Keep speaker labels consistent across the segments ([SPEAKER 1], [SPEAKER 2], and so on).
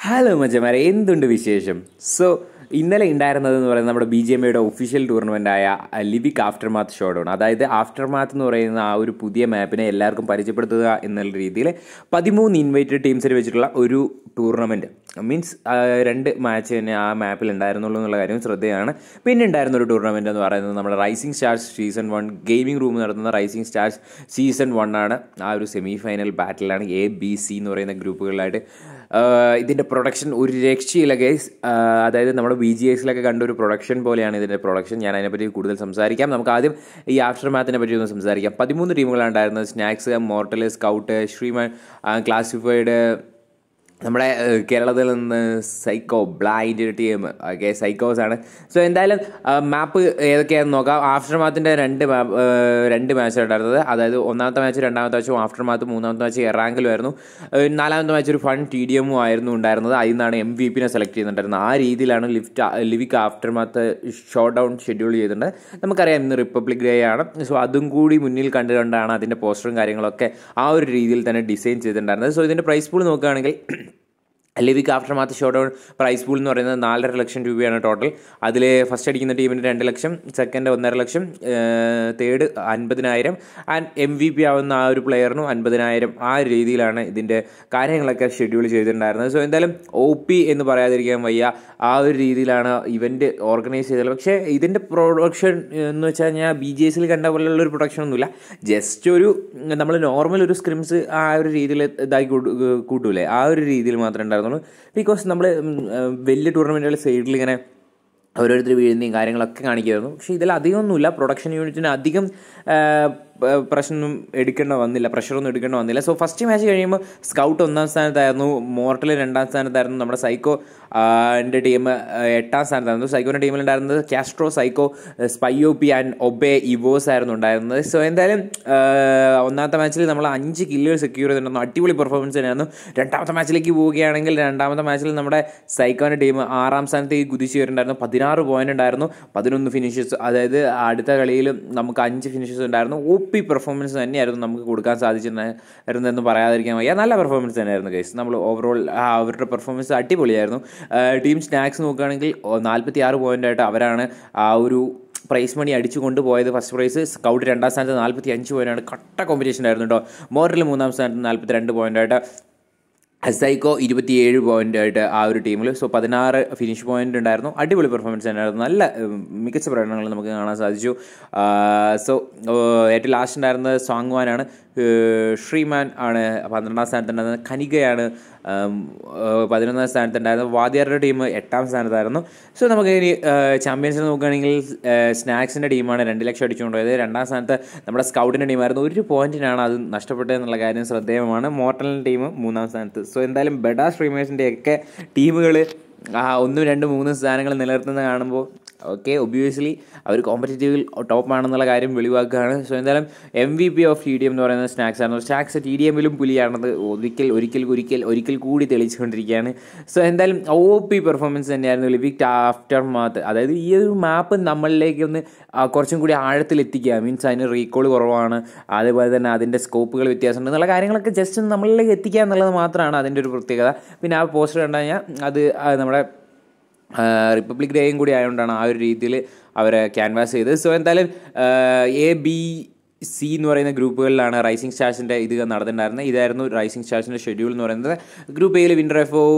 [SPEAKER 1] hello മച്ചമാരെ എന്തുണ്ട് വിശേഷം so ഇന്നലെ ഉണ്ടായിരുന്നത് എന്ന് പറയുന്നത് നമ്മുടെ ബി ജി എം ഐയുടെ ഒഫീഷ്യൽ ടൂർണമെൻ്റ് ആയ ലിവിക് ആഫ്റ്റർ മാത്ത് ഷോഡൗൺ അതായത് ആഫ്റ്റർ മാത്ത് എന്ന് പറയുന്ന ആ ഒരു പുതിയ മാപ്പിനെ എല്ലാവർക്കും പരിചയപ്പെടുത്തുക എന്നുള്ള രീതിയിൽ പതിമൂന്ന് ഇൻവൈറ്റഡ് ടീംസിന് വെച്ചിട്ടുള്ള ഒരു ടൂർണമെൻറ്റ് മീൻസ് രണ്ട് മാച്ച് തന്നെ ആ മാപ്പിൽ ഉണ്ടായിരുന്നുള്ളൂ എന്നുള്ള കാര്യം ശ്രദ്ധയാണ് പിന്നെ ഉണ്ടായിരുന്ന ഒരു ടൂർണമെൻറ്റ് എന്ന് പറയുന്നത് നമ്മുടെ rising stars season one gaming room നടത്തുന്ന റൈസിംഗ് സ്റ്റാർസ് സീസൺ വൺ ആണ് ആ ഒരു സെമി ഫൈനൽ ബാറ്റിലാണ് എ ബി സി എന്ന് പറയുന്ന ഗ്രൂപ്പുകളിലായിട്ട് ഇതിൻ്റെ പ്രൊഡക്ഷൻ ഒരു രക്ഷയില്ല ഗൈസ് അതായത് നമ്മുടെ ബി ജി എസിലൊക്കെ കണ്ട ഒരു പ്രൊഡക്ഷൻ പോലെയാണ് ഇതിൻ്റെ പ്രൊഡക്ഷൻ ഞാൻ അതിനെപ്പറ്റി കൂടുതൽ സംസാരിക്കാം നമുക്ക് ആദ്യം ഈ ആഫ്റ്റർ മാത്തിനെ പറ്റി ഒന്ന് സംസാരിക്കാം പതിമൂന്ന് ടീമുകളാണ് ഉണ്ടായിരുന്നത് Snax Mortal Scout streamer classified നമ്മുടെ ഏഹ്, കേരളത്തിൽ നിന്ന് സൈക്കോ ബ്ലൈൻഡ് ടീം ഓക്കെ സൈക്കോസ് ആണ് സോ എന്തായാലും മാപ്പ് ഏതൊക്കെയാണെന്ന് നോക്കാം ആഫ്റ്റർ മാത്തിൻ്റെ രണ്ട് മാപ്പ് രണ്ട് മാച്ച് ഉണ്ടായിരുന്നത് അതായത് ഒന്നാമത്തെ മാച്ച് രണ്ടാമത്തെ മാച്ചും ആഫ്റ്റർ മാത്ത് മൂന്നാമത്തെ മാച്ച് എറാങ്കിലും ആയിരുന്നു ഏഹ്, നാലാമത്തെ മാച്ച് ഒരു ഫൺ ടി ഡി എമ്മും ആയിരുന്നു ഉണ്ടായിരുന്നത് അതിൽ നിന്നാണ് എം വി പിനെ സെലക്ട് ചെയ്യുന്നുണ്ടായിരുന്നത് ആ രീതിയിലാണ് lift Livik aftermath showdown schedule ചെയ്തിട്ടുണ്ട് നമുക്കറിയാം ഇന്ന് റിപ്പബ്ലിക് ഡേ ആണ് സോ അതും കൂടി മുന്നിൽ കണ്ടുകൊണ്ടാണ് അതിൻ്റെ പോസ്റ്ററും കാര്യങ്ങളൊക്കെ ആ ഒരു രീതിയിൽ തന്നെ ഡിസൈൻ ചെയ്തിട്ടുണ്ടായിരുന്നത് സോ ഇതിൻ്റെ പ്രൈസ് പൂൾ നോക്കുകയാണെങ്കിൽ Livik aftermath showdown prize pool എന്ന് പറയുന്നത് നാലര ലക്ഷം രൂപയാണ് ടോട്ടൽ അതിൽ ഫസ്റ്റ് അടിക്കുന്ന ടീമിന് രണ്ട് ലക്ഷം സെക്കൻഡ് ഒന്നര ലക്ഷം തേർഡ് അൻപതിനായിരം ആൻഡ് എം വി പി ആവുന്ന ആ ഒരു പ്ലെയറിനും അൻപതിനായിരം ആ ഒരു രീതിയിലാണ് ഇതിൻ്റെ കാര്യങ്ങളൊക്കെ ഷെഡ്യൂൾ ചെയ്തിട്ടുണ്ടായിരുന്നത് സോ എന്തായാലും ഒ പി എന്ന് പറയാതിരിക്കാൻ വയ്യ ആ ഒരു രീതിയിലാണ് ഇവൻറ്റ് ഓർഗനൈസ് ചെയ്തത് പക്ഷേ ഇതിൻ്റെ പ്രൊഡക്ഷൻ എന്ന് വെച്ച് കഴിഞ്ഞാൽ ബി ജി എസിൽ കണ്ട പോലുള്ള ഒരു പ്രൊഡക്ഷൻ ഒന്നുമില്ല ജസ്റ്റ് ഒരു നമ്മൾ നോർമൽ ഒരു സ്ക്രിംസ് ആ ഒരു രീതിയിൽ ഇതാക്കി കൂട്ടു- കൂട്ടൂലേ ആ ഒരു രീതിയിൽ മാത്രമേ ഉണ്ടായിരുന്നുള്ളൂ ബിക്കോസ് നമ്മൾ വലിയ ടൂർണമെൻറ്റുകൾ സൈഡിൽ ഇങ്ങനെ ഓരോരുത്തർ വീഴുന്നതും കാര്യങ്ങളൊക്കെ കാണിക്കുമായിരുന്നു പക്ഷേ ഇതിൽ അധികമൊന്നുമില്ല പ്രൊഡക്ഷൻ യൂണിറ്റിന് അധികം ആ, പ- പ്രശ്നമൊന്നും എടുക്കേണ്ട വന്നില്ല പ്രഷറൊന്നും എടുക്കേണ്ട വന്നില്ല സോ ഫസ്റ്റ് മാച്ച് കഴിയുമ്പോൾ സ്കൗട്ട് ഒന്നാം സ്ഥാനത്തായിരുന്നു മോർട്ടൽ രണ്ടാം സ്ഥാനത്തായിരുന്നു നമ്മുടെ സൈക്കോ എൻ്റെ ടീം എട്ടാം സ്ഥാനത്തായിരുന്നു സൈക്കോൻ്റെ ടീമിലുണ്ടായിരുന്നത് Castro Psycho Spy O P and Obey Evos ആയിരുന്നു ഉണ്ടായിരുന്നത് സോ എന്തായാലും ആ, ഒന്നാമത്തെ മാച്ചിൽ നമ്മൾ അഞ്ച് കില്ലുകൾ സെക്യൂർ ചെയ്തിട്ടുണ്ടായിരുന്നു അടിപൊളി പെർഫോമൻസ് തന്നെയായിരുന്നു രണ്ടാമത്തെ മാച്ചിലേക്ക് പോവുകയാണെങ്കിൽ രണ്ടാമത്തെ മാച്ചിൽ നമ്മുടെ സൈക്കോൻ്റെ ടീം ആറാം സ്ഥാനത്തേക്ക് കുതിച്ചു വരുന്നുണ്ടായിരുന്നു പതിനാറ് പോയിന്റ് ഉണ്ടായിരുന്നു പതിനൊന്ന് ഫിനിഷസ് അതായത് അടുത്ത കളിയിൽ നമുക്ക് അഞ്ച് ഫിനിഷസ് ഉണ്ടായിരുന്നു ഒ പി പെർഫോമൻസ് തന്നെയായിരുന്നു നമുക്ക് കൊടുക്കാൻ സാധിച്ചിട്ടുണ്ടായിരുന്നു എന്ന് പറയാതിരിക്കാൻ വയ്യ നല്ല പെർഫോമൻസ് തന്നെയായിരുന്നു ഗൈസ് നമ്മൾ ഓവറോൾ അവരുടെ പെർഫോമൻസ് അടിപൊളിയായിരുന്നു ടീം സ്നാക്സ് നോക്കുകയാണെങ്കിൽ നാൽപ്പത്തി ആറ് പോയിൻ്റായിട്ട് അവരാണ് ആ ഒരു പ്രൈസ് മണി അടിച്ചു കൊണ്ടുപോയത് ഫസ്റ്റ് പ്രൈസ് സ്കൗട്ട് രണ്ടാം സ്ഥാനത്ത് നാൽപ്പത്തി അഞ്ച് പോയിൻ്റാണ് കട്ട കോമ്പറ്റീഷൻ ആയിരുന്നു കേട്ടോ മോറിൽ മൂന്നാം സ്ഥാനത്ത് നാൽപ്പത്തി രണ്ട് പോയിൻ്റായിട്ട് സൈക്കോ ഇരുപത്തിയേഴ് പോയിന്റ് ആയിട്ട് ആ ഒരു ടീമിൽ സോ പതിനാറ് ഫിനിഷ് പോയിന്റ് ഉണ്ടായിരുന്നു അടിപൊളി പെർഫോമൻസ് തന്നെയായിരുന്നു നല്ല ഉം, മികച്ച പ്രകടനങ്ങൾ നമുക്ക് കാണാൻ സാധിച്ചു സോ ഏറ്റവും ലാസ്റ്റ് ഉണ്ടായിരുന്നത് സാങ്വാനാണ് ശ്രീമാൻ ആണ് പന്ത്രണ്ടാം സ്ഥാനത്തുണ്ടായിരുന്നത് കനികയാണ് ഉം, ഏഹ്, പതിനൊന്നാം സ്ഥാനത്തുണ്ടായിരുന്നത് വാദിയാറുടെ ടീം എട്ടാം സ്ഥാനത്തായിരുന്നു സോ നമുക്ക് ഇനി ചാമ്പ്യൻസിനെ നോക്കുകയാണെങ്കിൽ സ്നാക്സിൻ്റെ ടീമാണ് രണ്ട് ലക്ഷം അടിച്ചുകൊണ്ടുപോയത് രണ്ടാം സ്ഥാനത്ത് നമ്മുടെ സ്കൗട്ടിൻ്റെ ടീമായിരുന്നു ഒരു പോയിന്റിനാണ് അത് നഷ്ടപ്പെട്ടതെന്നുള്ള കാര്യം ശ്രദ്ധേയമാണ് മോർട്ടലിൻ്റെ ടീം മൂന്നാം സ്ഥാനത്ത് സോ എന്തായാലും ബെഡാ സ്ട്രീമേഴ്സിൻ്റെ ഒക്കെ ടീമുകൾ ആ ഒന്നും രണ്ടും മൂന്നും സ്ഥാനങ്ങൾ നിലനിർത്തുന്നത് കാണുമ്പോൾ ഓക്കെ ഒബ്വിയസ്ലി അവർ കോമ്പറ്റേറ്റീവിൽ ടോപ്പ് ആണെന്നുള്ള കാര്യം വെളിവാക്കുകയാണ് സോ എന്തായാലും M V P of T D M എന്ന് പറയുന്നത് സ്നാക്സ് ആണ് സ്നാക്സ് ടി ഡി എമ്മിലും പുലിയാണത് ഒരിക്കൽ ഒരിക്കൽ ഒരിക്കൽ ഒരിക്കൽ കൂടി തെളിയിച്ചുകൊണ്ടിരിക്കുകയാണ് സോ എന്തായാലും ഒ പി പെർഫോമൻസ് തന്നെയായിരുന്നു ലിവിക് ആഫ്റ്റർ മാത്ത് അതായത് ഈ ഒരു മാപ്പ് നമ്മളിലേക്ക് ഒന്ന് ആ, കുറച്ചും കൂടി ആഴത്തിൽ എത്തിക്കുക മീൻസ് അതിന് റീകോൾ കുറവാണ് അതേപോലെ തന്നെ അതിൻ്റെ സ്കോപ്പുകൾ വ്യത്യാസമുണ്ട് എന്നുള്ള കാര്യങ്ങളൊക്കെ ജസ്റ്റ് ഒന്ന് നമ്മളിലേക്ക് എത്തിക്കുക എന്നുള്ളത് മാത്രമാണ് അതിൻ്റെ ഒരു പ്രത്യേകത പിന്നെ ആ പോസ്റ്റർ കണ്ടു കഴിഞ്ഞാൽ അത് ആ, നമ്മുടെ റിപ്പബ്ലിക് ഡേയും കൂടി ആയതുകൊണ്ടാണ് ആ ഒരു രീതിയിൽ അവരെ ക്യാൻവാസ് ചെയ്തത് സോ എന്തായാലും എ ബി സി എന്ന് പറയുന്ന ഗ്രൂപ്പുകളിലാണ് റൈസിംഗ് സ്റ്റാർസിൻ്റെ ഇത് നടന്നിട്ടുണ്ടായിരുന്നത് ഇതായിരുന്നു റൈസിംഗ് സ്റ്റാർസിൻ്റെ ഷെഡ്യൂൾ എന്ന് പറയുന്നത് ഗ്രൂപ്പ് എയിൽ വിൻഡർ എഫ് ഒ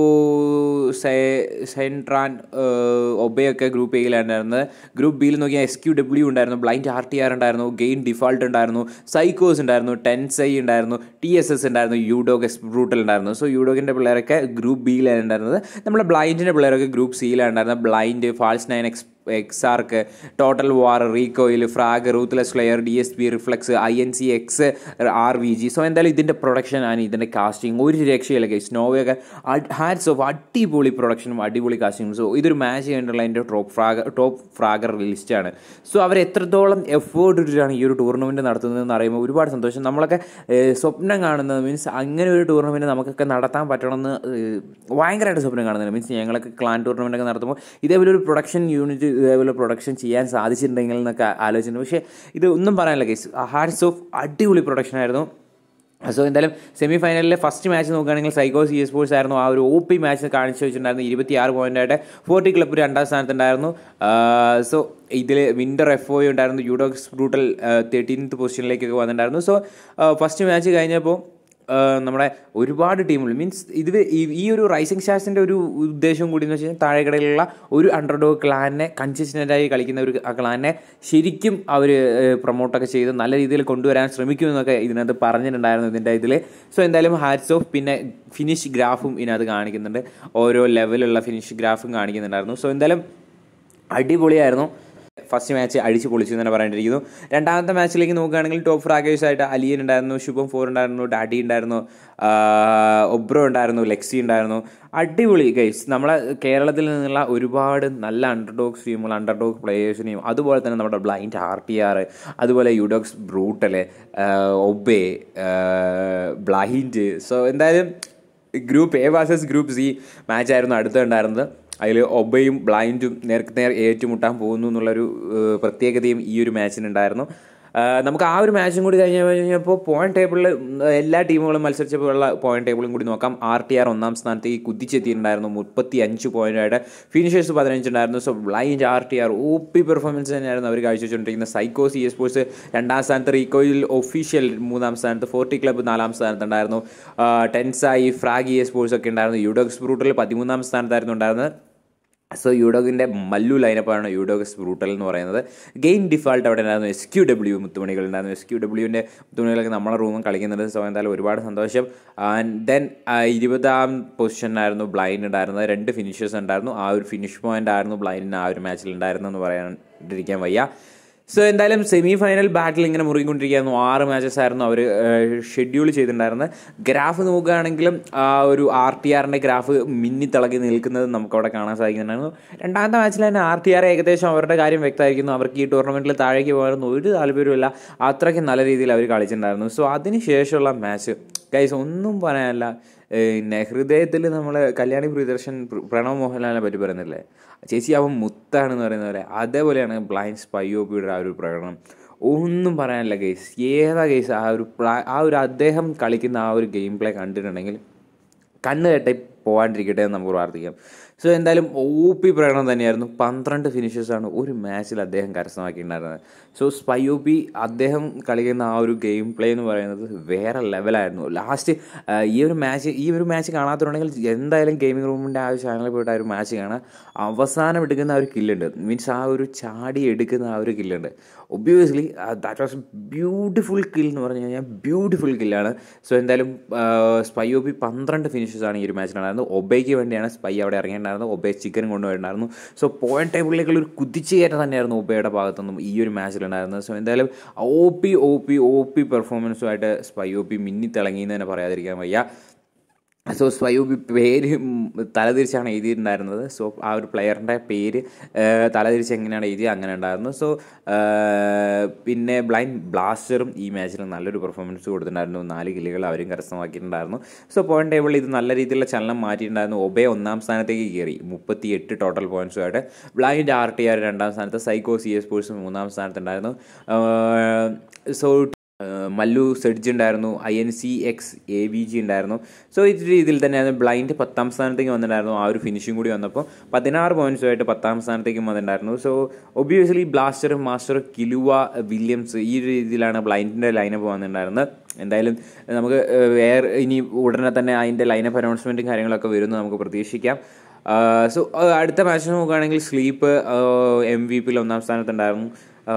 [SPEAKER 1] സെൻട്രാൻ ഒബയൊക്കെ ഗ്രൂപ്പ് എയിലായിരുന്നത് ഗ്രൂപ്പ് ബിയിൽ നോക്കിയാൽ എസ് ക്യു ഡബ്ല്യു ഉണ്ടായിരുന്നു ബ്ലൈൻഡ് ആർ ടി ആർ ഉണ്ടായിരുന്നു ഗെയിൻ ഡിഫാൾട്ട് ഉണ്ടായിരുന്നു സൈക്കോസ് ഉണ്ടായിരുന്നു ടെൻസൈ ഉണ്ടായിരുന്നു ടി എസ് എസ് ഉണ്ടായിരുന്നു യൂഡോഗ് എസ് ബ്രൂട്ടൽ ഉണ്ടായിരുന്നു സോ യൂഡോഗിൻ്റെ പിള്ളേരൊക്കെ ഗ്രൂപ്പ് ബിയിലാണ് ഉണ്ടായിരുന്നത് നമ്മുടെ ബ്ലൈൻഡിൻ്റെ പിള്ളേരൊക്കെ ഗ്രൂപ്പ് സിയിലാണ് ഉണ്ടായിരുന്നത് ബ്ലൈൻഡ് ഫാൾസ് നയൻ എക്സ് എക്സാർക്ക് Total War Recoil Frag Ruthless Flare D S P Reflex I N C X R V G so എന്തായാലും ഇതിൻ്റെ പ്രൊഡക്ഷൻ ആണ് ഇതിൻ്റെ കാസ്റ്റിംഗ് ഒരു രക്ഷയില്ല ഗൈസ് നോവയൊക്കെ ഹാറ്റ്സ് ഓഫ് അടിപൊളി പ്രൊഡക്ഷനും അടിപൊളി കാസ്റ്റിംഗും സോ ഇതൊരു മാച്ച് ചെയ്യേണ്ടുള്ള എൻ്റെ ടോപ്പ് ഫ്രാഗർ ടോപ്പ് ഫ്രാഗർ ലിസ്റ്റാണ് സോ അവർ എത്രത്തോളം എഫേർട്ട് ഇട്ടിട്ടാണ് ഈ ഒരു ടൂർണമെൻറ്റ് നടത്തുന്നതെന്ന് അറിയുമ്പോൾ ഒരുപാട് സന്തോഷം നമ്മളൊക്കെ ഏഹ്, സ്വപ്നം കാണുന്നത് മീൻസ് അങ്ങനെ ഒരു ടൂർണമെൻറ്റ് നമുക്കൊക്കെ നടത്താൻ പറ്റണമെന്ന് ഏഹ്, ഭയങ്കരമായിട്ട് സ്വപ്നം കാണുന്നുണ്ട് മീൻസ് ഞങ്ങളൊക്കെ ക്ലാൻ ടൂർണമെൻ്റ് ഒക്കെ നടത്തുമ്പോൾ ഇതേപോലെ ഒരു പ്രൊഡക്ഷൻ യൂണിറ്റ് ഇതേപോലെ പ്രൊഡക്ഷൻ ചെയ്യാൻ സാധിച്ചിട്ടുണ്ടെങ്കിൽ എന്നൊക്കെ ആലോചിച്ചിട്ടുണ്ട് പക്ഷേ ഇത് ഒന്നും പറയാനില്ല കേസ് ഹാർട്സ് ഓഫ് അടിപൊളി പ്രൊഡക്ഷൻ ആയിരുന്നു സോ എന്തായാലും സെമി ഫൈനലിലെ ഫസ്റ്റ് മാച്ച് നോക്കുകയാണെങ്കിൽ സൈക്കോ സി സ്പോർട്സ് ആയിരുന്നു ആ ഒരു ഒ പി മാച്ച് കാണിച്ചു വെച്ചിട്ടുണ്ടായിരുന്നു ഇരുപത്തി ആറ് പോയിന്റായിട്ട് ഫോർട്ടി ക്ലബ്ബ് രണ്ടാം സ്ഥാനത്തുണ്ടായിരുന്നു സോ ഇതിൽ വിന്റർ എഫ് ഒ ഉണ്ടായിരുന്നു യൂഡോക്സ് ബ്രൂട്ടൽ തേർട്ടീൻത്ത് പൊസിഷനിലേക്കൊക്കെ വന്നിട്ടുണ്ടായിരുന്നു സോ ഫസ്റ്റ് മാച്ച് കഴിഞ്ഞപ്പോൾ നമ്മുടെ ഒരുപാട് ടീമുകൾ മീൻസ് ഇത് ഈ ഒരു റൈസിംഗ് സ്റ്റാർസിൻ്റെ ഒരു ഉദ്ദേശം കൂടി എന്ന് വെച്ച് കഴിഞ്ഞാൽ താഴെക്കടയിലുള്ള ഒരു അണ്ടർഡോഗ് ക്ലാനെ കൺസിസ്റ്റൻ്റായി കളിക്കുന്ന ഒരു ക്ലാനെ ശരിക്കും അവർ പ്രൊമോട്ടൊക്കെ ചെയ്ത് നല്ല രീതിയിൽ കൊണ്ടുവരാൻ ശ്രമിക്കുമെന്നൊക്കെ ഇതിനകത്ത് പറഞ്ഞിട്ടുണ്ടായിരുന്നു ഇതിൻ്റെ ഇതിൽ സോ എന്തായാലും ഹാറ്റ്സ് ഓഫ് പിന്നെ ഫിനിഷ് ഗ്രാഫും ഇതിനകത്ത് കാണിക്കുന്നുണ്ട് ഓരോ ലെവലുള്ള ഫിനിഷ് ഗ്രാഫും കാണിക്കുന്നുണ്ടായിരുന്നു സോ എന്തായാലും അടിപൊളിയായിരുന്നു ഫസ്റ്റ് മാച്ച് അടിച്ച് പൊളിച്ചു എന്ന് തന്നെ പറയേണ്ടിയിരിക്കുന്നു രണ്ടാമത്തെ മാച്ചിലേക്ക് നോക്കുകയാണെങ്കിൽ ടോപ്പ് ഫ്രാഗേഴ്സ് ആയിട്ട് അലിയൻ ഉണ്ടായിരുന്നു ശുഭം ഫോർ ഉണ്ടായിരുന്നു ഡാഡി ഉണ്ടായിരുന്നു ഒബ്രോ ഉണ്ടായിരുന്നു ലെക്സി ഉണ്ടായിരുന്നു അടിപൊളി ഗൈസ് നമ്മളെ കേരളത്തിൽ നിന്നുള്ള ഒരുപാട് നല്ല അണ്ടർഡോഗ് ടീമുകൾ അണ്ടർഡോഗ് പ്ലേയേഴ്സിനെയും അതുപോലെ തന്നെ നമ്മുടെ ബ്ലൈൻഡ് ആർ ടി ആർ അതുപോലെ യുഡോക്സ് ബ്രൂട്ടല് ഒബേ ബ്ലൈൻഡ് സോ എന്തായാലും group A versus group C മാച്ചായിരുന്നു അടുത്തുണ്ടായിരുന്നത് അതിൽ ഒബയും ബ്ലൈൻഡും നേർക്ക് നേർ ഏറ്റുമുട്ടാൻ പോകുന്നു എന്നുള്ളൊരു പ്രത്യേകതയും ഈ ഒരു മാച്ചിനുണ്ടായിരുന്നു നമുക്ക് ആ ഒരു മാച്ചും കൂടി കഴിഞ്ഞ് കഴിഞ്ഞപ്പോൾ പോയിന്റ് ടേബിളിൽ എല്ലാ ടീമുകളും മത്സരിച്ചപ്പോഴുള്ള പോയിന്റ് ടേബിളും കൂടി നോക്കാം ആർ ടി ആർ ഒന്നാം സ്ഥാനത്തേക്ക് കുതിച്ചെത്തിയിട്ടുണ്ടായിരുന്നു മുപ്പത്തി അഞ്ച് പോയിന്റായിട്ട് ഫിനിഷേഴ്സ് പതിനഞ്ചുണ്ടായിരുന്നു so Blind R T R O P performance തന്നെയായിരുന്നു അവർ കാഴ്ചവെച്ചുകൊണ്ടിരിക്കുന്നത് സൈക്കോ സി സ്പോർട്സ് രണ്ടാം സ്ഥാനത്ത് റീകോയിൽ ഒഫീഷ്യൽ മൂന്നാം സ്ഥാനത്ത് ഫോർട്ടി ക്ലബ്ബ് നാലാം സ്ഥാനത്തുണ്ടായിരുന്നു ടെൻസായി ഫ്രാഗ് ഇ സ്പോർട്സ് ഒക്കെ ഉണ്ടായിരുന്നു യൂഡോക്സ് ബ്രൂട്ടൽ പതിമൂന്നാം സ്ഥാനത്തായിരുന്നു ഉണ്ടായിരുന്നത് സോ യൂഡോഗിൻ്റെ മല്ലു ലൈനപ്പാണ് യൂഡോഗസ് ബ്രൂട്ടൽ എന്ന് പറയുന്നത് ഗെയിം ഡിഫാൾട്ട് അവിടെ ഉണ്ടായിരുന്നു എസ് ക്യു ഡബ്ല്യു മുത്തുമണികൾ ഉണ്ടായിരുന്നു എസ് ക്യു ഡബ്ല്യുവിൻ്റെ മുത്തുമണികളൊക്കെ നമ്മളെ റൂമും കളിക്കുന്നുണ്ട് സോ എന്തായാലും ഒരുപാട് സന്തോഷം ആൻഡ് ദെൻ ഇരുപതാം പൊസിഷനായിരുന്നു ബ്ലൈൻഡ് ഉണ്ടായിരുന്നത് രണ്ട് ഫിനിഷേഴ്സ് ഉണ്ടായിരുന്നു ആ ഒരു ഫിനിഷ് പോയിന്റ് ആയിരുന്നു ബ്ലൈൻഡിന് ആ ഒരു മാച്ചിൽ ഉണ്ടായിരുന്നു എന്ന് പറയാണ്ടിരിക്കാൻ വയ്യ സോ എന്തായാലും സെമി ഫൈനൽ ബാറ്റിൽ ഇങ്ങനെ മുറുകിക്കൊണ്ടിരിക്കുകയായിരുന്നു ആറ് മാച്ചസ് ആയിരുന്നു അവർ ഷെഡ്യൂൾ ചെയ്തിട്ടുണ്ടായിരുന്നത് ഗ്രാഫ് നോക്കുകയാണെങ്കിലും ആ ഒരു ആർ ടി ആറിൻ്റെ ഗ്രാഫ് മിന്നിത്തിളക്കി നിൽക്കുന്നത് നമുക്കവിടെ കാണാൻ സാധിക്കുന്നുണ്ടായിരുന്നു രണ്ടാമത്തെ മാച്ചിൽ തന്നെ ആർ ടി ആർ ഏകദേശം അവരുടെ കാര്യം വ്യക്തമായിരിക്കുന്നു അവർക്ക് ഈ ടൂർണമെൻറ്റിൽ താഴേക്ക് പോകാനൊന്നും ഒരു താല്പര്യമില്ല അത്രയ്ക്ക് നല്ല രീതിയിൽ അവർ കളിച്ചിട്ടുണ്ടായിരുന്നു സോ അതിന് ശേഷമുള്ള മാച്ച് ഗൈസ് ഒന്നും പറയാനല്ല പിന്നെ ഹൃദയത്തിൽ നമ്മൾ കല്യാണി പ്രിയദർശൻ പ്രണവ് മോഹൻലാലിനെ പറ്റി പറയുന്നില്ലേ ചേച്ചി അവൻ മുത്താണെന്ന് പറയുന്ന പോലെ അതേപോലെയാണ് ബ്ലൈൻഡ് സ്പൈയോപ്പിയുടെ ആ ഒരു പ്രകടനം ഒന്നും പറയാനില്ല ഗെയ്സ് ഏതാ ഗെയ്സ് ആ ഒരു ആ ഒരു അദ്ദേഹം കളിക്കുന്ന ആ ഒരു ഗെയിം പ്ലേ കണ്ടിട്ടുണ്ടെങ്കിൽ കണ്ണ് കെട്ടി പോകാണ്ടിരിക്കട്ടെ എന്ന് നമുക്ക് പ്രാർത്ഥിക്കാം സോ എന്തായാലും ഒ പി പ്രകടനം തന്നെയായിരുന്നു പന്ത്രണ്ട് ഫിനിഷേഴ്സാണ് ഒരു മാച്ചിൽ അദ്ദേഹം കരസ്ഥമാക്കിയിട്ടുണ്ടായിരുന്നത് സോ സ്പൈ ഒ പി അദ്ദേഹം കളിക്കുന്ന ആ ഒരു ഗെയിം പ്ലേ എന്ന് പറയുന്നത് വേറെ ലെവലായിരുന്നു ലാസ്റ്റ് ഈ ഒരു മാച്ച് ഈ ഒരു മാച്ച് കാണാത്തുണ്ടെങ്കിൽ എന്തായാലും ഗെയിമിംഗ് റൂമിൻ്റെ ആ ഒരു ചാനലിൽ പോയിട്ട് ആ ഒരു മാച്ച് കാണാം അവസാനം എടുക്കുന്ന ആ ഒരു കില്ലുണ്ട് മീൻസ് ആ ഒരു ചാടി എടുക്കുന്ന ആ ഒരു കില്ലുണ്ട് obviously that was beautiful kill എന്ന് പറഞ്ഞു കഴിഞ്ഞാൽ ബ്യൂട്ടിഫുൾ കില്ലാണ് സോ എന്തായാലും സ്പൈ ഒ പി പന്ത്രണ്ട് ഫിനിഷേഴ്സാണ് ഈ ഒരു മാച്ചിലുണ്ടായിരുന്നത് ഒബേക്ക് വേണ്ടിയാണ് സ്പൈ അവിടെ ഇറങ്ങിയിട്ടുണ്ടായിരുന്നത് ഒബേ ചിക്കൻ കൊണ്ടുപോയിട്ടുണ്ടായിരുന്നു സോ പോയിന്റ് ടേബിളിലേക്കുള്ള ഒരു കുതിച്ചുകയറ്റം തന്നെയായിരുന്നു ഒബയുടെ ഭാഗത്തുനിന്നും ഈ ഒരു മാച്ചിലുണ്ടായിരുന്നത് സോ എന്തായാലും O P O P O P പെർഫോമൻസുമായിട്ട് സ്പൈ ഒ പി മിന്നി തിളങ്ങിയെന്ന് തന്നെ പറയാതിരിക്കാൻ വയ്യ സോ സ്വയൂബി പേര് തലതിരിച്ചാണ് എഴുതിയിട്ടുണ്ടായിരുന്നത് സോ ആ ഒരു പ്ലെയറിൻ്റെ പേര് തലതിരിച്ച് എങ്ങനെയാണ് എഴുതിയത് അങ്ങനെ ഉണ്ടായിരുന്നു സോ പിന്നെ ബ്ലൈൻഡ് ബ്ലാസ്റ്ററും ഈ മാച്ചിൽ നല്ലൊരു പെർഫോമൻസ് കൊടുത്തിട്ടുണ്ടായിരുന്നു നാല് കില്ലുകൾ അവരും കരസ്ഥമാക്കിയിട്ടുണ്ടായിരുന്നു സോ പോയിന്റ് ടേബിളിൽ ഇത് നല്ല രീതിയിലുള്ള ചലനം മാറ്റിയിട്ടുണ്ടായിരുന്നു ഒബേ ഒന്നാം സ്ഥാനത്തേക്ക് കയറി മുപ്പത്തി എട്ട് ടോട്ടൽ പോയിന്റ്സുമായിട്ട് ബ്ലൈൻഡ് ആർ ടി ആർ രണ്ടാം സ്ഥാനത്ത് സൈക്കോ സി എസ് സ്പോർട്സ് മൂന്നാം സ്ഥാനത്തുണ്ടായിരുന്നു സോ മല്ലു സെഡ്ജ് ഉണ്ടായിരുന്നു I N C X A V G ഉണ്ടായിരുന്നു സോ ഈ രീതിയിൽ തന്നെയായിരുന്നു ബ്ലൈൻഡ് പത്താം സ്ഥാനത്തേക്ക് വന്നിട്ടുണ്ടായിരുന്നു ആ ഒരു ഫിനിഷിംഗ് കൂടി വന്നപ്പോൾ പതിനാറ് പോയിന്റ്സുമായിട്ട് പത്താം സ്ഥാനത്തേക്കും വന്നിട്ടുണ്ടായിരുന്നു so obviously Blaster Master Killua Williams ഈ ഒരു രീതിയിലാണ് ബ്ലൈൻഡിൻ്റെ ലൈനപ്പ് വന്നിട്ടുണ്ടായിരുന്നത് എന്തായാലും നമുക്ക് വേറെ ഇനി ഉടനെ തന്നെ അതിൻ്റെ ലൈനപ്പ് അനൗൺസ്മെൻറ്റും കാര്യങ്ങളൊക്കെ വരുമെന്ന് നമുക്ക് പ്രതീക്ഷിക്കാം സോ അടുത്ത മാച്ച് നോക്കുകയാണെങ്കിൽ സ്ലീപ്പ് എം വി പിയിൽ ഒന്നാം സ്ഥാനത്തുണ്ടായിരുന്നു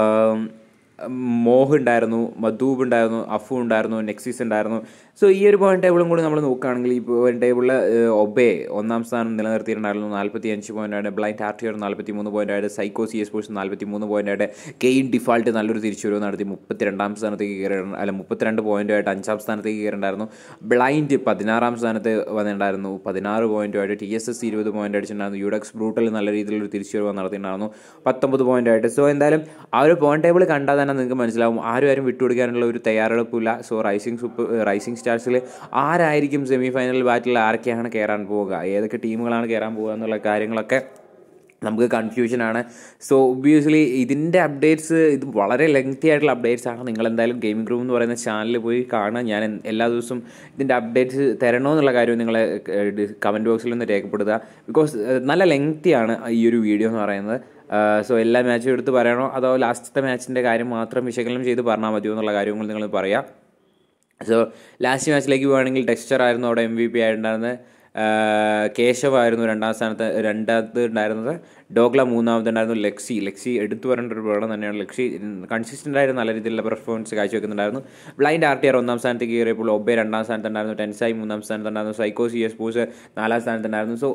[SPEAKER 1] മോഹ് ഉണ്ടായിരുന്നു മധൂബ് ഉണ്ടായിരുന്നു അഫു ഉണ്ടായിരുന്നു നെക്സിസ് ഉണ്ടായിരുന്നു സോ ഈ ഒരു പോയിന്റ് ടേബിളും കൂടി നമ്മൾ നോക്കുകയാണെങ്കിൽ ഈ പോയിന്റ് ടേബിളിൽ ഒബേ ഒന്നാം സ്ഥാനം നിലനിർത്തിയിട്ടുണ്ടായിരുന്നു നാൽപ്പത്തി അഞ്ച് പോയിന്റായിട്ട് ബ്ലൈൻഡ് ആർ ടി ആർ നാൽപ്പത്തി മൂന്ന് പോയിന്റായിട്ട് സൈക്കോ സി എസ് സ്പോർട്സ് നാൽപ്പത്തി മൂന്ന് പോയിന്റായിട്ട് കെയിൻ ഡിഫാൾട്ട് നല്ലൊരു തിരിച്ചുവരവ് നടത്തി മുപ്പത്തിരണ്ടാം സ്ഥാനത്തേക്ക് കയറി അല്ല മുപ്പത്തിരണ്ട് പോയിന്റുമായിട്ട് അഞ്ചാം സ്ഥാനത്തേക്ക് കയറിണ്ടായിരുന്നു ബ്ലൈൻഡ് പതിനാറാം സ്ഥാനത്ത് വന്നിട്ടുണ്ടായിരുന്നു പതിനാറ് പോയിന്റുമായിട്ട് ടി എസ് എസ് ഇരുപത് പോയിന്റ് അടിച്ചിട്ടുണ്ടായിരുന്നു യുഡക്സ് ബ്രൂട്ടൽ നല്ല രീതിയിലൊരു തിരിച്ചുവരവ് നടത്തിയിട്ടുണ്ടായിരുന്നു പത്തൊമ്പത് പോയിന്റായിട്ട് സോ എന്തായാലും ആ ഒരു പോയിന്റ് ടേബിൾ കണ്ടാൽ തന്നെ നിങ്ങൾക്ക് മനസ്സിലാവും ആരും ആരും വിട്ടുകൊടുക്കാനുള്ള ഒരു തയ്യാറെടുപ്പില്ല സോ റൈസിംഗ് സൂപ്പർ റൈസിംഗ് സ്റ്റാർസിൽ ആരായിരിക്കും സെമി ഫൈനൽ ബാറ്റിൽ ആരൊക്കെയാണ് കയറാൻ പോവുക ഏതൊക്കെ ടീമുകളാണ് കയറാൻ പോവുക എന്നുള്ള കാര്യങ്ങളൊക്കെ നമുക്ക് കൺഫ്യൂഷനാണ് സോ ഒബ്വിയസ്ലി ഇതിൻ്റെ അപ്ഡേറ്റ്സ് ഇത് വളരെ ലെങ്തി ആയിട്ടുള്ള അപ്ഡേറ്റ്സ് ആണ് നിങ്ങൾ എന്തായാലും ഗെയിമിംഗ് റൂം എന്ന് പറയുന്ന ചാനലിൽ പോയി കാണുക ഞാൻ എൻ- എല്ലാ ദിവസവും ഇതിൻ്റെ അപ്ഡേറ്റ്സ് തരണമെന്നുള്ള കാര്യം നിങ്ങൾ കമൻറ്റ് ബോക്സിൽ ഒന്ന് രേഖപ്പെടുത്തുക ബിക്കോസ് നല്ല ലെങ്തി ആണ് ഈ ഒരു വീഡിയോ എന്ന് പറയുന്നത് സോ എല്ലാ മാച്ചും എടുത്ത് പറയണോ അതോ ലാസ്റ്റത്തെ മാച്ചിൻ്റെ കാര്യം മാത്രം വിശകലനം ചെയ്ത് പറഞ്ഞാൽ മതിയോ എന്നുള്ള കാര്യങ്ങൾ നിങ്ങൾ പറയാം സോ ലാസ്റ്റ് മാച്ചിലേക്ക് പോവുകയാണെങ്കിൽ ടെക്സ്ചർ ആയിരുന്നു അവിടെ എം വി പി ആയിട്ടുണ്ടായിരുന്നത് കേശവായിരുന്നു രണ്ടാം സ്ഥാനത്ത് രണ്ടാമത് ഉണ്ടായിരുന്നത് ഡോഗ്ല മൂന്നാമത് ഉണ്ടായിരുന്നു ലെക്സി ലെക്സി എടുത്തു പറയേണ്ട ഒരു പ്രകടനം തന്നെയാണ് ലെക്സി കൺസിസ്റ്റൻ്റ് ആയിട്ട് നല്ല രീതിയിലുള്ള പെർഫോമൻസ് കാഴ്ചവെക്കുന്നുണ്ടായിരുന്നു ബ്ലൈൻഡ് ആർ ടി ആർ ഒന്നാം സ്ഥാനത്തേക്ക് കയറിയപ്പോൾ ഒബെ രണ്ടാം സ്ഥാനത്തുണ്ടായിരുന്നു ടെൻസായി മൂന്നാം സ്ഥാനത്തുണ്ടായിരുന്നു സൈക്കോ സി എസ് പൂസ് നാലാം സ്ഥാനത്തുണ്ടായിരുന്നു സോ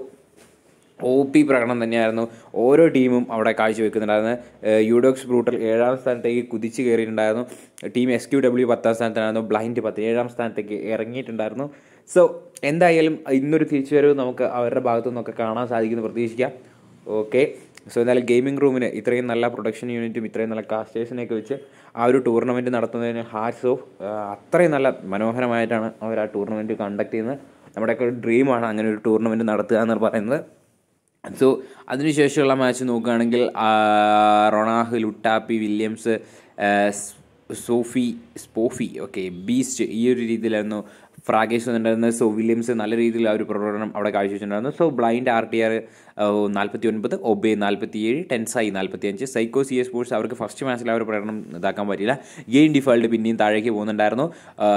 [SPEAKER 1] ഒ പി പ്രകടനം തന്നെയായിരുന്നു ഓരോ ടീമും അവിടെ കാഴ്ചവെക്കുന്നുണ്ടായിരുന്നു യൂഡോക്സ് ബ്രൂട്ടൽ ഏഴാം സ്ഥാനത്തേക്ക് കുതിച്ച് കയറിയിട്ടുണ്ടായിരുന്നു ടീം എസ് ക്യു ഡബ്ല്യു പത്താം സ്ഥാനത്തായിരുന്നു ബ്ലൈൻഡ് പതിനേഴാം സ്ഥാനത്തേക്ക് ഇറങ്ങിയിട്ടുണ്ടായിരുന്നു സോ എന്തായാലും ഇന്നൊരു തിരിച്ചുവരവ് നമുക്ക് അവരുടെ ഭാഗത്തു നിന്നൊക്കെ കാണാൻ സാധിക്കുമെന്ന് പ്രതീക്ഷിക്കാം ഓക്കെ സോ എന്തായാലും ഗെയിമിംഗ് റൂമിന് ഇത്രയും നല്ല പ്രൊഡക്ഷൻ യൂണിറ്റും ഇത്രയും നല്ല കാസ്റ്റേഴ്സിനെയൊക്കെ വെച്ച് ആ ഒരു ടൂർണമെൻറ്റ് നടത്തുന്നതിന് ഹാർട്സ് ഓഫ് അത്രയും നല്ല മനോഹരമായിട്ടാണ് അവർ ആ ടൂർണമെൻറ്റ് കണ്ടക്ട് ചെയ്യുന്നത് നമ്മുടെയൊക്കെ ഒരു ഡ്രീമാണ് അങ്ങനെ ഒരു ടൂർണമെൻറ്റ് നടത്തുക എന്ന് പറയുന്നത് സോ അതിനുശേഷമുള്ള മാച്ച് നോക്കുകയാണെങ്കിൽ ആ, റൊണാഹ് ലുട്ടാപ്പി വില്യംസ് ആ, സ്- സോഫി സ്പോഫി ഓക്കെ ബീസ്റ്റ് ഈ ഒരു രീതിയിലായിരുന്നു ഫ്രാഗേഷ് വന്നിട്ടുണ്ടായിരുന്നത് സോ വില്യംസ് നല്ല രീതിയിൽ ആ ഒരു പ്രകടനം അവിടെ കാഴ്ചവെച്ചിട്ടുണ്ടായിരുന്നു so Blind R T R നാൽപ്പത്തി ഒൻപത് ഒബെ നാൽപ്പത്തി ഏഴ് ടെൻസായി നാൽപ്പത്തി അഞ്ച് സൈക്കോ സി എസ് സ്പോർട്സ് അവർക്ക് ഫസ്റ്റ് മാച്ചിൽ ആ ഒരു പ്രകടനം ഇതാക്കാൻ പറ്റിയില്ല ഗെയിം ഡിഫാൾട്ട് പിന്നെയും താഴേക്ക് പോകുന്നുണ്ടായിരുന്നു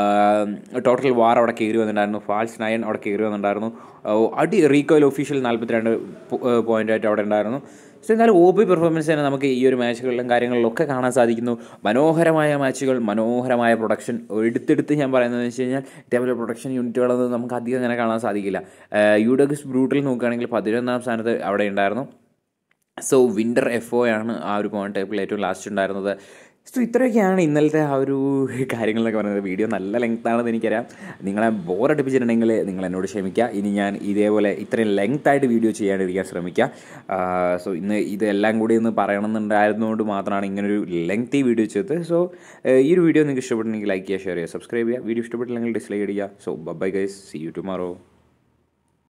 [SPEAKER 1] ടോട്ടൽ വാർ അവിടെ കയറി വന്നിട്ടുണ്ടായിരുന്നു ഫാൾസ് നയൻ അവിടെ കയറി വന്നിട്ടുണ്ടായിരുന്നു ആ, അടി റീകോയിൽ ഒഫീഷ്യൽ നാൽപ്പത്തിരണ്ട് പോയിന്റ് ആയിട്ട് അവിടെ ഉണ്ടായിരുന്നു സോ എന്നാലും ഒ പി പെർഫോമൻസ് തന്നെ നമുക്ക് ഈ ഒരു മാച്ചുകളിലും കാര്യങ്ങളിലും ഒക്കെ കാണാൻ സാധിക്കുന്നു മനോഹരമായ മാച്ചുകൾ മനോഹരമായ പ്രൊഡക്ഷൻ എടുത്തെടുത്ത് ഞാൻ പറയുന്നത് വെച്ച് കഴിഞ്ഞാൽ ഇതേപോലെ പ്രൊഡക്ഷൻ യൂണിറ്റുകളൊന്നും നമുക്ക് അധികം അങ്ങനെ കാണാൻ സാധിക്കില്ല യൂഡോഗസ് ബ്രൂട്ടിൽ നോക്കുകയാണെങ്കിൽ പതിനൊന്നാം സ്ഥാനത്ത് അവിടെ ഉണ്ടായിരുന്നു സോ വിൻ്റർ എഫ് ഒ ആണ് ആ ഒരു പോയിന്റ് ടൈപ്പിൽ ഏറ്റവും ലാസ്റ്റ് ഉണ്ടായിരുന്നത് സോ ഇത്രയൊക്കെയാണ് ഇന്നലത്തെ ആ ഒരു കാര്യങ്ങളൊക്കെ പറയുന്നത് വീഡിയോ നല്ല ലെങ്ത് ആണെന്ന് എനിക്കറിയാം നിങ്ങളെ ബോറടിപ്പിച്ചിട്ടുണ്ടെങ്കിൽ നിങ്ങൾ എന്നോട് ക്ഷമിക്കുക ഇനി ഞാൻ ഇതേപോലെ ഇത്രയും ലെങ്ത് ആയിട്ട് വീഡിയോ ചെയ്യാണ്ടിരിക്കാൻ ശ്രമിക്കുക സോ ഇന്ന് ഇതെല്ലാം കൂടി ഒന്ന് പറയണമെന്നുണ്ടായിരുന്നതുകൊണ്ട് മാത്രമാണ് ഇങ്ങനൊരു ലെങ്തി വീഡിയോ ചെയ്തത് സോ ഈ ഒരു വീഡിയോ നിങ്ങൾക്ക് ഇഷ്ടപ്പെട്ടിട്ടുണ്ടെങ്കിൽ ലൈക്ക് ചെയ്യുക ഷെയർ ചെയ്യുക സബ്സ്ക്രൈബ് ചെയ്യുക വീഡിയോ ഇഷ്ടപ്പെട്ടില്ലെങ്കിൽ ഡിസ്ലൈക്ക് ചെയ്യുക so bye guys see you tomorrow